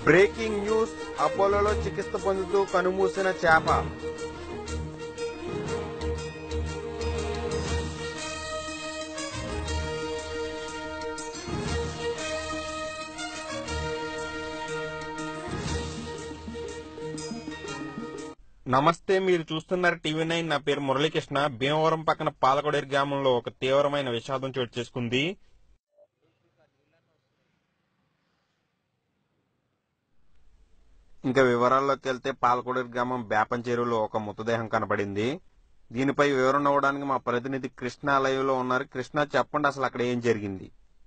breaking news అపోలోలో చికిత్స పొందుతూ కనుమూసిన చేప నమస్తే మీరు చూస్తున్నారు టీవీ నైన్ నా పేరు మురళీకృష్ణ భీమవరం పక్కన పాలకొడేరు గ్రామంలో ఒక తీవ్రమైన విషాదం చోటు చేసుకుంది ఇంకా వివరాల్లోకి వెళ్తే పాలకొడేరు గ్రామం బేపం చెరువులో ఒక మృతదేహం కనపడింది దీనిపై వివరణ ఇవ్వడానికి మా ప్రతినిధి కృష్ణ లైవ్ లో ఉన్నారు కృష్ణ చెప్పండి అసలు అక్కడ ఏం జరిగింది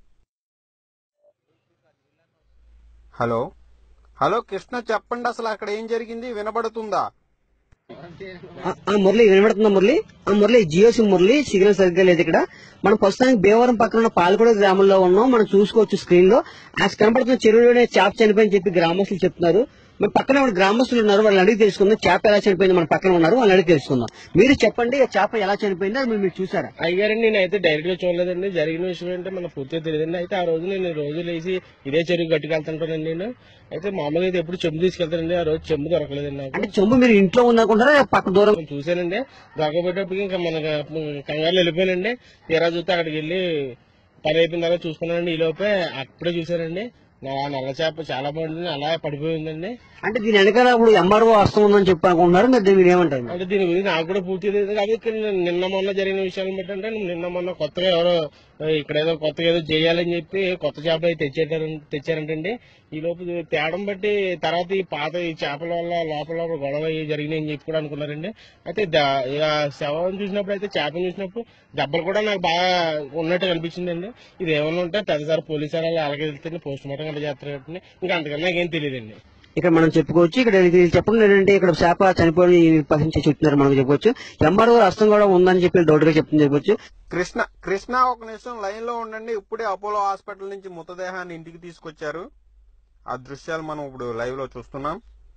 హలో హలో కృష్ణ చెప్పండి అసలు అక్కడ ఏం జరిగింది వినబడుతుందా ఆ, ఆ మురళి వినబడుతుందా మురళి ఆ Murali Jio SIM Murali signal సరిగ్గా లేదు ఇక్కడ మనం ప్రస్తుతానికి భీమవరం పక్కన ఉన్న పాలకొడ గ్రామంలో ఉన్నాం మనం చూసుకోవచ్చు స్క్రీన్ లో ఆ కనబడుతున్న చెరువులోనే చేప చనిపోయిందని చెప్పి గ్రామస్తులు చెప్తున్నారు మన పక్కన ఉన్న గ్రామస్తులు ఉన్నారు వాళ్ళని అడిగి తెలుసుకుందాం చేప ఎలా చనిపోయింది మన పక్కన ఉన్నారు వాళ్ళని అడిగి తెలుసుకుందాం మీరు చెప్పండి ఆ చేప ఎలా చనిపోయిందో అది మీరు చూసారా అయ్యారండి నేను అయితే డైరెక్ట్ గా చూడలేదండి జరిగిన విషయం ఏంటంటే మన పూర్తిగా తెలియదండి అయితే ఆ రోజు నేను రోజు లేచి ఇదే చెరువు గట్టుకెళ్తుంటానండి నేను అయితే మామూలుగా అయితే ఎప్పుడు చెంబు తీసుకెళ్తానండి ఆ రోజు చెంబు దొరకలేదండి నాకు అంటే చెంబు మీరు ఇంట్లో ఉందనుకుంటారా పక్క దూరం నేను చూశానండి దొరకపోయేటప్పటికి ఇంకా మన కంగారులో వెళ్ళిపోయానండి తీరా చూస్తే అక్కడికి వెళ్ళి పని అయిపోయిన తర్వాత చూసుకున్నానండి ఈ లోపే అప్పుడే చూశానండి నా నల్ల చేప చాలా బాగుంటుంది అలా పడిపోయిందండి అంటే దీని వెనకాల ఇప్పుడు ఎంఆర్ఓ వస్తూ ఉందని చెప్పి అనుకుంటున్నారు మరి దీన్ని మీరు ఏమంటారు అంటే దీని గురించి నాకు కూడా పూర్తి తెలియదు కానీ ఇక్కడ నిన్న మొన్న జరిగిన విషయాలను బట్టి అంటే నిన్న మొన్న కొత్తగా ఎవరో ఆ, ఇక్కడ ఏదో కొత్తగా ఏదో చేయాలని చెప్పి కొత్త చేపలు అయితే తెచ్చారు తెచ్చారంటండి ఈ లోపు తేడం బట్టి తర్వాత ఈ పాత ఈ చేపల వల్ల లోపల లోపల గొడవ అయ్యి జరిగినాయి అని చెప్పి కూడా అనుకున్నారండి అయితే ద- ఇక శవం చూసినప్పుడు అయితే చేపను చూసినప్పుడు దెబ్బలు కూడా నాకు బాగా ఉన్నట్టు కనిపించిందండి ఇది ఏమన్నా ఉంటే పెద్దసారి పోలీసు వాళ్ళు అలాగే వెళ్తే పోస్ట్ మార్టం అలా చేస్తారు కాబట్టి ఇంకా అంతకన్నా నాకేం తెలియదండి ఇక్కడ మనం చెప్పుకోవచ్చు ఇక్కడ ఇది చెప్పడం ఏంటంటే ఇక్కడ చేప చనిపోయి పర్సెంట్ చెప్తున్నారు మనం చెప్పుకోవచ్చు ఎంఆర్ఓ హస్తం కూడా ఉందని చెప్పి డౌట్ గా చెప్తుంది చెప్పొచ్చు కృష్ణ కృష్ణ ఒక నిమిషం లైన్ లో ఉండండి ఇప్పుడే అపోలో హాస్పిటల్ నుంచి మృతదేహాన్ని ఇంటికి తీసుకొచ్చారు ఆ దృశ్యాలు మనం ఇప్పుడు లైవ్ లో చూస్తున్నాం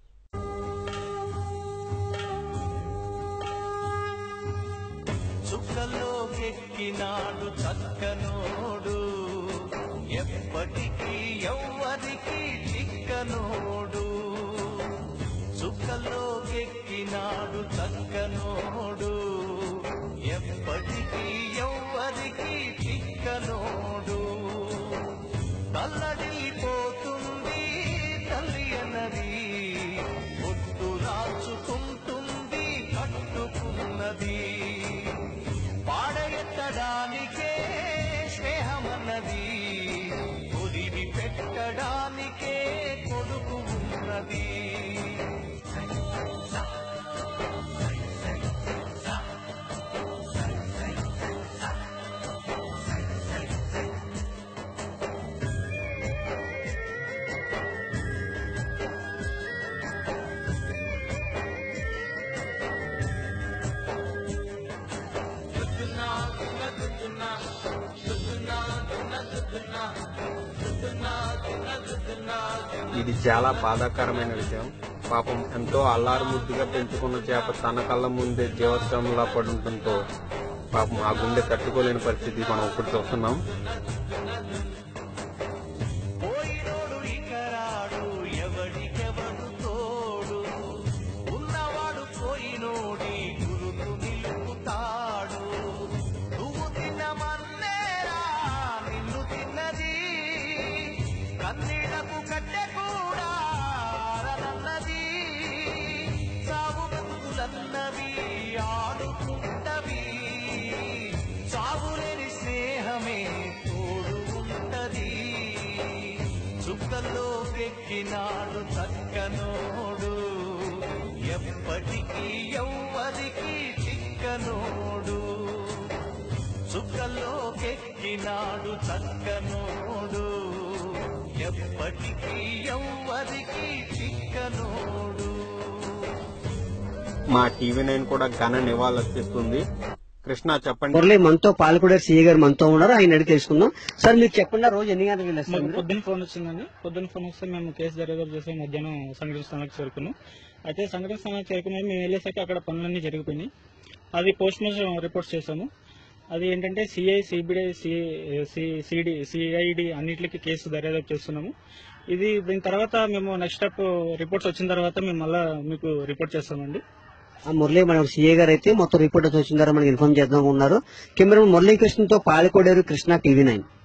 చుక్కలోకెక్కినాడు చక్కనోడు ఎప్పటికీ ఎవ్వరికి చిక్కనోడు చుక్కలోకెక్కినాడు చక్కనోడు ఎప్పటికీ ఎవ్వరికి చిక్కనోడు తల్లడిల్లిపోతుంది తల్లి అన్నది ఒట్టు రాచుకుంటుంది కట్టుకున్నది పాడెత్తడానికే స్నేహమన్నది ఒదివి పెట్టడానికే కొడుకు ఉన్నది ఇది చాలా బాధాకరమైన విషయం పాపం ఎంతో అల్లారు ముద్దుగా పెంచుకున్న చేప తన కళ్ళ ముందే జీవోత్సవంలా పడుండటంతో పాపం ఆ గుండె తట్టుకోలేని పరిస్థితి మనం ఇప్పుడు చూస్తున్నాం పోయినోడు ఇకరాడు ఎవడికెవడు తోడు ఉన్నవాడు పోయినోడి గురుతు నిలుపుతాడు నువ్వు తిన్నమన్నేరా నిన్ను తిన్నది కన్నీళ్లకు కట్టె కూడా ఆరనన్నది సాగు బతుకులన్నవి ఆడుకుంటవి సాగులేని స్నేహమే తోడు ఉంటది చుక్కల్లోకెక్కినాడు చక్కనోడు ఎప్పటికీ ఎవ్వరికి చిక్కనోడు చుక్కల్లోకెక్కినాడు చక్కనోడు ఎప్పటికీ ఎవ్వరికి చిక్కనోడు మా టీవీ నైన్ కూడా ఘన నివాళులర్పిస్తుంది కృష్ణ చెప్పండి మురళి మనతో పాలకొడేరు సీఏ గారు మనతో ఉన్నారు ఆయన అడిగి తెలుసుకుందాం సార్ మీరు చెప్పండి రోజు ఎన్ని గంటలకు మాకు వెళ్ళేస్తారు పొద్దున్న ఫోన్ వచ్చిందండి పొద్దున్న ఫోన్ వస్తే మేము కేసు దర్యాప్తు చేసి మధ్యాహ్నం సంఘటన స్థానానికి చేరుకున్నాం అయితే సంఘటన స్థానానికి చేరుకున్నది మేము వెళ్ళేసరికి అక్కడ పనులన్నీ జరిగిపోయినాయి అది పోస్ట్ మార్టం రిపోర్ట్స్ చేసాము అది ఏంటంటే సిఐ సిబిఐ సిడి సిఐడి అన్నిటికీ కేసు దర్యాప్తు చేస్తున్నాము ఇది దీని తర్వాత మేము నెక్స్ట్ స్టెప్ రిపోర్ట్స్ వచ్చిన తర్వాత మేము మళ్ళా మీకు రిపోర్ట్ చేస్తామండి ఆ మురళి మన సీఏ గారు అయితే మొత్తం రిపోర్ట్ వచ్చిన తర్వాత మనకి ఇన్ఫార్మ్ చేద్దాం ఉన్నారు కెమెరా మురళీకృష్ణతో పాలకోడేరు కృష్ణ టీవీ నైన్